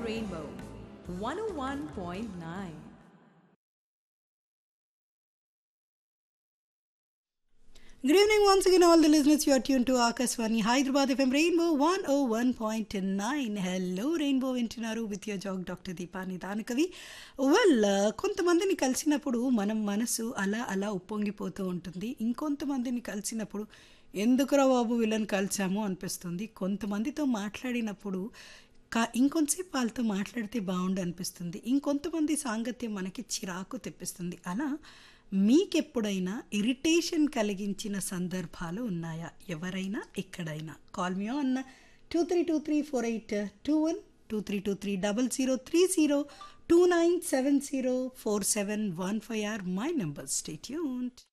Rainbow 101.9. Good evening once again, all the listeners. You are tuned to Akaswani Hyderabad FM Rainbow 101.9. Hello, Rainbow వింటున్నారు with your జాగ్ doctor దీపాని దానకవి well కొంతమందిని కలిసినప్పుడు మనం మనసు అలా అలా ఉప్పొంగిపోతూ ఉంటుంది ఇంకొంతమందిని కలిసినప్పుడు ఎందుకురా బాబు వీళ్ళని కలిసాము అనిపిస్తుంది కొంతమందితో మాట్లాడినప్పుడు కా ఇంకొంతసేపు వాళ్ళతో మాట్లాడితే బాగుండు అనిపిస్తుంది ఇంకొంతమంది సాంగత్యం మనకి చిరాకు తెప్పిస్తుంది అలా మీకెప్పుడైనా ఇరిటేషన్ కలిగించిన సందర్భాలు ఉన్నాయా ఎవరైనా ఎక్కడైనా call me on two three two three four eight two one two three two three double zero three zero two nine seven zero four seven one five or my number stay tune